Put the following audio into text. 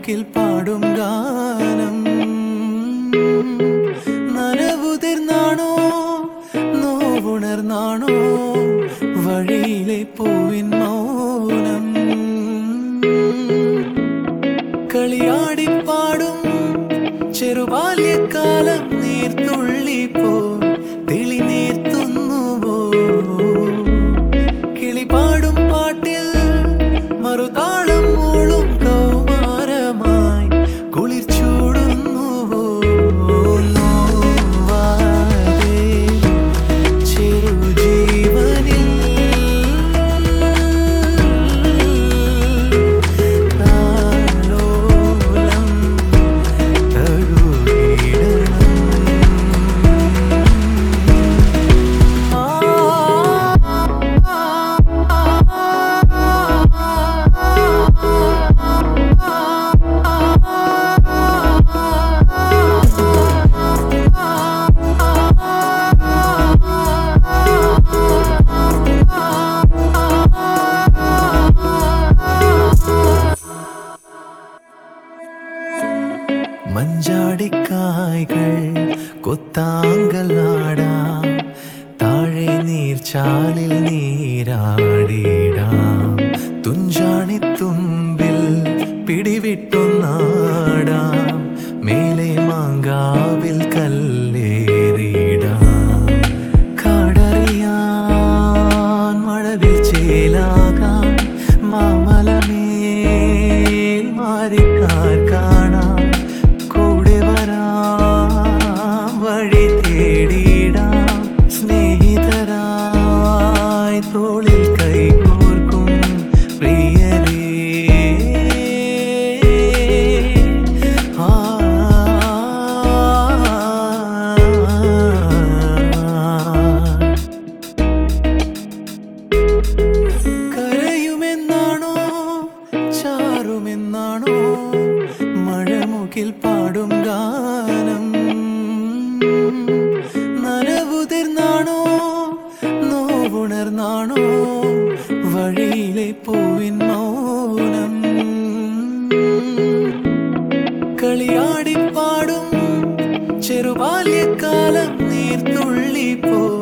മഴമുകിൽ പാടും ഗാനം നനവുതിർന്നാണോ നോവുണർന്നാണോ വഴിയിലെ പൂവിൻ മൗനം കളിയാടിപ്പാടും ചെറുബാല്യക്കാലം നീർത്തുള്ളി പോ തെളിനീർത്തുന്നുവോ കിളിപാടും പാട്ടിൽ മറുതാളം മൂളും കൗമാരമായി കുളിർ ചൂടുന്നുവോ നോവാതെ ചെറുജീവനിൽ താലോലം മഞ്ചാടിക്കായ്കൾ കൊത്താങ്കലാടാം താഴെ നീർച്ചാലിൽ നീരാടിടാം തുഞ്ചാണിത്തുമ്പിൽ പിടിവിട്ടൊന്നാടാം മേലെ മാങ്കാവിൽ കല്ലേറിടാം കാടറിയാൻ മഴവിൽ ചേലാകാം മാമലമേൽ മാറിക്കാർ കാണാം കൂടെ വരാം വഴി തേടിടാം സ്നേഹിതരായി തോളിൽ കൈകോർക്കും പ്രിയരേ ആ കരയുമെന്നാണോ ചാറുമെന്നാണോ മഴമുകിൽ പാടും ഗാനം നനവുതിർന്നാണോ നോവുണർന്നാണോ വഴിയിലെ പൂവിൻ മൗനം കളിയാടിപ്പാടും ചെറുബാല്യക്കാലം നീർത്തുള്ളി പോ